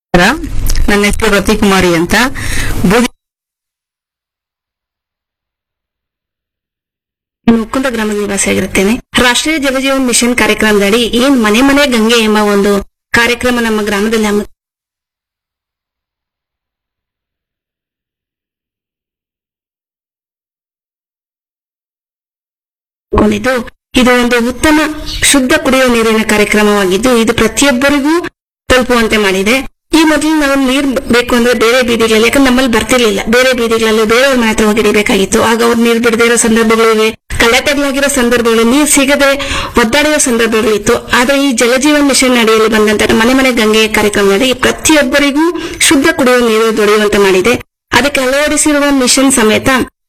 ನನ್ನ ಹೆಸರು ರತಿಕುಮಾರಿ ಅಂತ ಬೂದಿ ಮುಕುಂದ ಗ್ರಾಮದ ನಿವಾಸಿಯಾಗಿರುತ್ತೇನೆ ರಾಷ್ಟ್ರೀಯ ಜಲಜೀವನ್ ಮಿಷನ್ ಕಾರ್ಯಕ್ರಮದಡಿ ಏನ್ ಮನೆ ಮನೆ ಗಂಗೆ ಎಂಬ ಒಂದು ಕಾರ್ಯಕ್ರಮ ನಮ್ಮ ಗ್ರಾಮದಲ್ಲಿ ಹಮ್ಮಿ- ಕೊಂಡಿದ್ದು ಇದು ಒಂದು ಉತ್ತಮ ಶುದ್ಧ ಕುಡಿಯುವ ನೀರಿನ ಕಾರ್ಯಕ್ರಮವಾಗಿದ್ದು ಇದು ಪ್ರತಿಯೊಬ್ಬರಿಗೂ ತಲುಪುವಂತೆ ಮಾಡಿದೆ ಈ ಮೊದಲು ನಾವು ನೀರ್ ಬೇಕು ಅಂದ್ರೆ ಬೇರೆ ಬೀದಿಗಳಲ್ಲಿ ಯಾಕಂದ್ರೆ ನಮ್ಮಲ್ಲಿ ಬರ್ತಿರ್ಲಿಲ್ಲ ಬೇರೆ ಬೀದಿಗಳಲ್ಲಿ ಬೇರೆಯವ್ರ ಮನೆ ಹತ್ರ ಹೋಗಿ ಹಿಡಿಬೇಕಾಗಿತ್ತು ಆಗ ಅವ್ರು ನೀರ್ ಬಿಡದೇ ಇರೋ ಸಂದರ್ಭಗಳು ಇವೆ ಕಳ್ಳತಗಳಾಗಿರೋ ಸಂದರ್ಭಗಳು ನೀರ್ ಸಿಗದೆ ಒದ್ದಾಡುವ ಸಂದರ್ಭಗಳಿತ್ತು ಆದ್ರೆ ಈ ಜಲಜೀವನ್ ಮಿಷನ್ ಅಡಿಯಲ್ಲಿ ಬಂದಂತ ಮನೆ ಮನೆ ಗಂಗೆ ಕಾರ್ಯಕ್ರಮದಲ್ಲಿ ಪ್ರತಿಯೊಬ್ಬರಿಗೂ ಶುದ್ಧ ಕುಡಿಯುವ ನೀರು ದೊರೆಯುವಂತೆ ಮಾಡಿದೆ ಅದಕ್ಕೆ ಅಳವಡಿಸಿರುವ ಮಿಷನ್ ಸಮೇತ